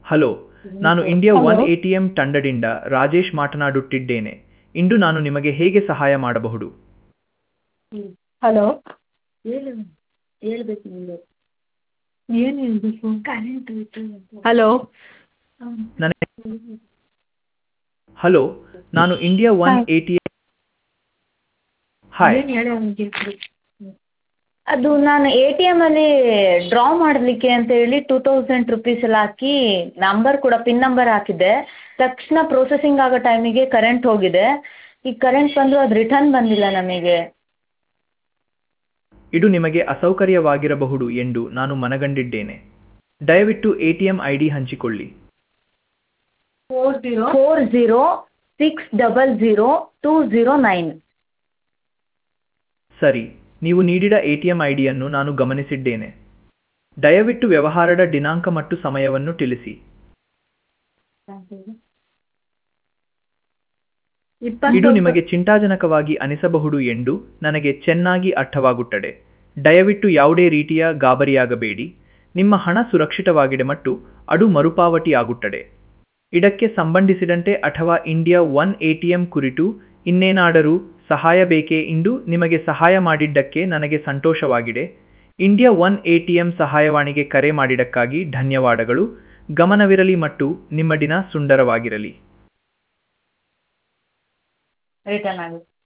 Hello ನಾನು India one A T M ತಂಡದಿಂದ ರಾಜೇಶ್ ಮಾತನಾಡುತ್ತಿದ್ದೇನೆ ಇಂದು ನಾನು ನಿಮಗೆ ಹೇಗೆ ಸಹಾಯ ಮಾಡಬಹುದು ಹಲೋ ಹೇಳು ಹೇಳ್ಬೇಕು ನೀನು ಏನು ಹೇಳಬೇಕು ಕರೆಂಟ್ ಹಲೋ ನನಗೆ ಹಲೋ ನಾನು India one Hi. A T M hi ಏನು ಹೇಳು ಅವನಿಗೆ ಅದು ನಾನು ಎ ಟಿ ಎಮಲ್ಲಿ ಡ್ರಾ ಮಾಡಲಿಕ್ಕೆ ಅಂತ ಹೇಳಿ ಟೂ ತೌಸಂಡ್ ರುಪೀಸ್ ಎಲ್ಲ ಹಾಕಿ ನಂಬರ್ ಕೂಡ ಪಿನ್ ನಂಬರ್ ಹಾಕಿದ್ದೆ ತಕ್ಷಣ ಪ್ರೊಸೆಸಿಂಗ್ ಆಗೋ ಟೈಮಿಗೆ ಕರೆಂಟ್ ಹೋಗಿದೆ ಈಗ ಕರೆಂಟ್ ಬಂದರೂ ಅದು ರಿಟರ್ನ್ ಬಂದಿಲ್ಲ ನಮಗೆ ಇದು ನಿಮಗೆ ಅಸೌಕರ್ಯವಾಗಿರಬಹುದು ಎಂದು ನಾನು ಮನಗಂಡಿದ್ದೇನೆ ದಯವಿಟ್ಟು A T M I D ಹಂಚಿಕೊಳ್ಳಿ four zero four zero six double zero two zero nine ಸರಿ ನೀವು ನೀಡಿದ ಎ ಟಿ ಎಂ ಐ ಡಿಯನ್ನು ನಾನು ಗಮನಿಸಿದ್ದೇನೆ ದಯವಿಟ್ಟು ವ್ಯವಹಾರದ ದಿನಾಂಕ ಮತ್ತು ಸಮಯವನ್ನು ತಿಳಿಸಿ ಇದು ಇಪ್ಪತ್ತು ನಿಮಗೆ ಚಿಂತಾಜನಕವಾಗಿ ಅನಿಸಬಹುದು ಎಂದು ನನಗೆ ಚೆನ್ನಾಗಿ ಅರ್ಥವಾಗುತ್ತದೆ ದಯವಿಟ್ಟು ಯಾವುದೇ ರೀತಿಯ ಗಾಬರಿಯಾಗಬೇಡಿ ನಿಮ್ಮ ಹಣ ಸುರಕ್ಷಿತವಾಗಿದೆ ಮತ್ತು ಅದು ಮರುಪಾವತಿಯಾಗುತ್ತದೆ ಇದಕ್ಕೆ ಸಂಬಂಧಿಸಿದಂತೆ ಅಥವಾ India one A T M ಕುರಿತು ಇನ್ನೇನಾದರೂ ಸಹಾಯ ಬೇಕೇ ಎಂದು ನಿಮಗೆ ಸಹಾಯ ಮಾಡಿದ್ದಕ್ಕೆ ನನಗೆ ಸಂತೋಷವಾಗಿದೆ India one A T M ಸಹಾಯವಾಣಿಗೆ ಕರೆ ಮಾಡಿದ್ದಕ್ಕಾಗಿ ಧನ್ಯವಾದಗಳು ಗಮನವಿರಲಿ ಮತ್ತು ನಿಮ್ಮ ದಿನ ಸುಂದರವಾಗಿರಲಿ ರಿಟರ್ನ್ ಆಗುತ್ತೆ